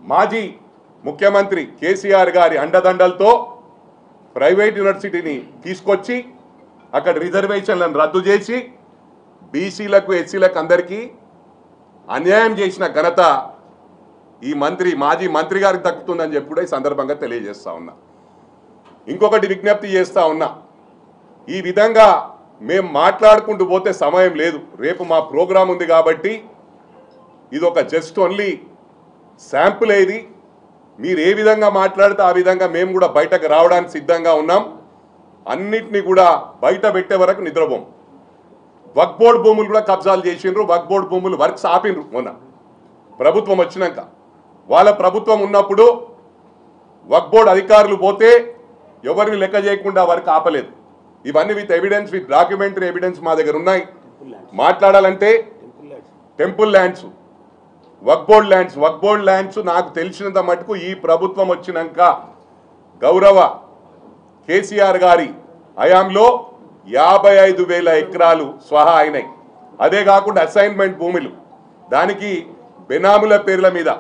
మాజీ ముఖ్యమంత్రి కేసీఆర్ గారి అండదండలతో ప్రైవేట్ యూనివర్సిటీని తీసుకొచ్చి అక్కడ రిజర్వేషన్లను రద్దు చేసి బీసీలకు ఎస్సీలకు అందరికీ అన్యాయం చేసిన ఘనత ఈ మంత్రి మాజీ మంత్రి గారికి దక్కుతుందని చెప్పి కూడా ఈ సందర్భంగా తెలియజేస్తా ఉన్నా ఇంకొకటి విజ్ఞప్తి చేస్తా ఉన్నా ఈ విధంగా మేము మాట్లాడుకుంటూ పోతే సమయం లేదు రేపు మా ప్రోగ్రాం ఉంది కాబట్టి ఇది ఒక జస్ట్ ఓన్లీ శాంపుల్ ఏది మీరు ఏ విధంగా మాట్లాడితే ఆ విధంగా మేము కూడా బయటకు రావడానికి సిద్ధంగా ఉన్నాం అన్నిటినీ కూడా బయట పెట్టే వరకు నిద్రపోం వక్ బోర్డు భూములు కూడా కబ్జాలు చేసిండ్రు వక్ బోర్డు భూములు వర్క్స్ ఆపిండ్రు మొన్న ప్రభుత్వం వచ్చినాక వాళ్ళ ప్రభుత్వం ఉన్నప్పుడు వక్ బోర్డు అధికారులు పోతే ఎవరిని లెక్క చేయకుండా వర్క్ ఆపలేదు ఇవన్నీ with evidence with documentary evidence మా దగ్గర ఉన్నాయి మాట్లాడాలంటే temple lands Waqf board lands Waqf board lands నాకు తెలిసినంత మటుకు ఈ ప్రభుత్వం వచ్చినాక గౌరవ కేసీఆర్ గారి హయాంలో యాభై ఐదు వేల ఎకరాలు స్వహా అయినాయి అదే కాకుండా అసైన్మెంట్ భూములు దానికి బెనాముల పేర్ల మీద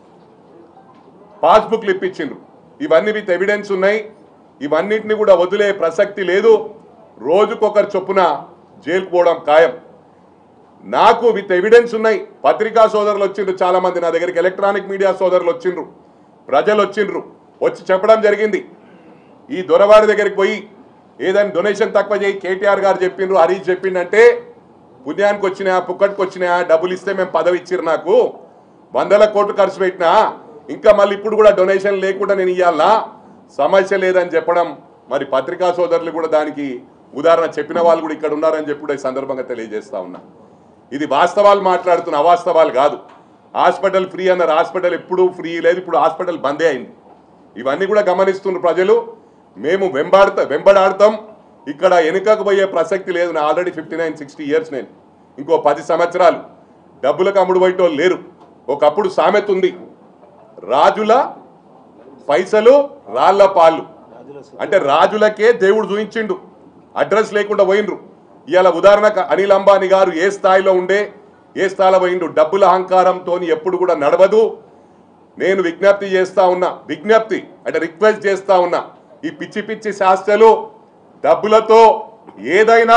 పాస్బుక్లు ఇప్పించిండ్రు ఇవన్నీ విత్ ఎవిడెన్స్ ఉన్నాయి ఇవన్నిటిని కూడా వదిలే ప్రసక్తి లేదు రోజుకొకరు చొప్పున జైలుకు పోవడం ఖాయం నాకు విత్ ఎవిడెన్స్ ఉన్నాయి పత్రికా సోదరులు వచ్చిండ్రు చాలా మంది నా దగ్గరికి ఎలక్ట్రానిక్ మీడియా సోదరులు వచ్చిండ్రు ప్రజలు వచ్చిండ్రు వచ్చి చెప్పడం జరిగింది ఈ దొరవారి దగ్గరికి పోయి ఏదైనా డొనేషన్ తక్కువ చేయి కేటీఆర్ గారు చెప్పిండ్రు హరీష్ చెప్పిండంటే పుణ్యానికి వచ్చినా పుక్కటికి వచ్చినా డబ్బులు ఇస్తే మేము పదవి ఇచ్చిర్రు నాకు వందల కోట్లు ఖర్చు పెట్టినా ఇంకా మళ్ళీ ఇప్పుడు కూడా డొనేషన్ లేకుండా నేను ఇవ్వాలనా సమస్య లేదని చెప్పడం మరి పత్రికా సోదరులు కూడా దానికి ఉదాహరణ చెప్పిన వాళ్ళు కూడా ఇక్కడ ఉన్నారని చెప్పి కూడా ఈ సందర్భంగా తెలియజేస్తా ఉన్నా ఇది వాస్తవాలు మాట్లాడుతున్న అవాస్తవాలు కాదు హాస్పిటల్ ఫ్రీ అన్నారు హాస్పిటల్ ఎప్పుడు ఫ్రీ లేదు ఇప్పుడు హాస్పిటల్ బందే అయింది ఇవన్నీ కూడా గమనిస్తున్న ప్రజలు మేము వెంబాడుతా వెంబడాడతాం ఇక్కడ వెనుకకు పోయే ప్రసక్తి లేదు నా already fifty nine sixty years నేను ఇంకో పది సంవత్సరాలు డబ్బులకు అమ్ముడు పోయేటోళ్ళు లేరు ఒకప్పుడు సామెత ఉంది రాజుల పైసలు రాళ్ల పాళ్ళు అంటే రాజులకే దేవుడు చూయించిండు అడ్రస్ లేకుండా పోయిండ్రు ఇవాళ ఉదాహరణకు అనిల్ అంబానీ గారు ఏ స్థాయిలో ఉండే ఏ స్థాయిలో పోయిండు డబ్బుల అహంకారంతో ఎప్పుడు కూడా నడవదు నేను విజ్ఞప్తి చేస్తా ఉన్నా విజ్ఞప్తి అంటే రిక్వెస్ట్ చేస్తా ఉన్నా ఈ పిచ్చి పిచ్చి శాస్త్రలు డబ్బులతో ఏదైనా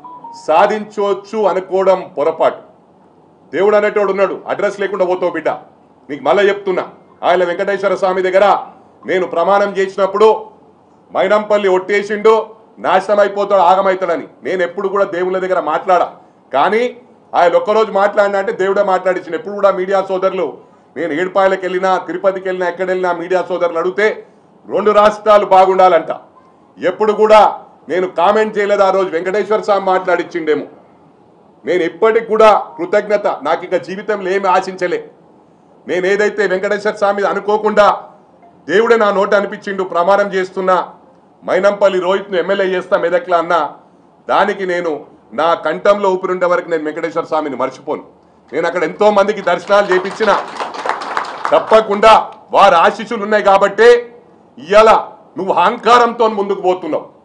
సాధించవచ్చు అనుకోవడం పొరపాటు దేవుడు అనేటోడు ఉన్నాడు అడ్రస్ లేకుండా పోతావు బిడ్డ నీకు మళ్ళీ చెప్తున్నా ఆయన వెంకటేశ్వర స్వామి దగ్గర నేను ప్రమాణం చేసినప్పుడు మైనంపల్లి ఒట్టేసిండు నాశనం అయిపోతాడు ఆగమవుతాడని నేను ఎప్పుడు కూడా దేవుళ్ళ దగ్గర మాట్లాడా కానీ ఆయన ఒక్కరోజు మాట్లాడినా అంటే దేవుడే మాట్లాడించిన ఎప్పుడు కూడా మీడియా సోదరులు నేను ఏడుపాయలకు వెళ్ళినా తిరుపతికి వెళ్ళినా ఎక్కడ వెళ్ళినా మీడియా సోదరులు అడిగితే రెండు రాష్ట్రాలు బాగుండాలంట ఎప్పుడు కూడా నేను కామెంట్ చేయలేదు ఆ రోజు వెంకటేశ్వర స్వామి మాట్లాడిచ్చిండేమో నేను ఎప్పటికి కూడా కృతజ్ఞత నాకు ఇక జీవితంలో ఏమి ఆశించలే నేను ఏదైతే వెంకటేశ్వర స్వామి అనుకోకుండా దేవుడే నా నోట అనిపించిండు ప్రమాణం చేస్తున్నా మైనంపల్లి రోహిత్ను ఎమ్మెల్యే చేస్తా మెదక్లా అన్న దానికి నేను నా కంఠంలో ఊపిరుండే వరకు నేను వెంకటేశ్వర స్వామిని మర్చిపోను నేను అక్కడ ఎంతో మందికి దర్శనాలు చేపించిన తప్పకుండా వారి ఆశీస్సులు ఉన్నాయి కాబట్టే ఇవాళ నువ్వు అహంకారంతో ముందుకు పోతున్నావు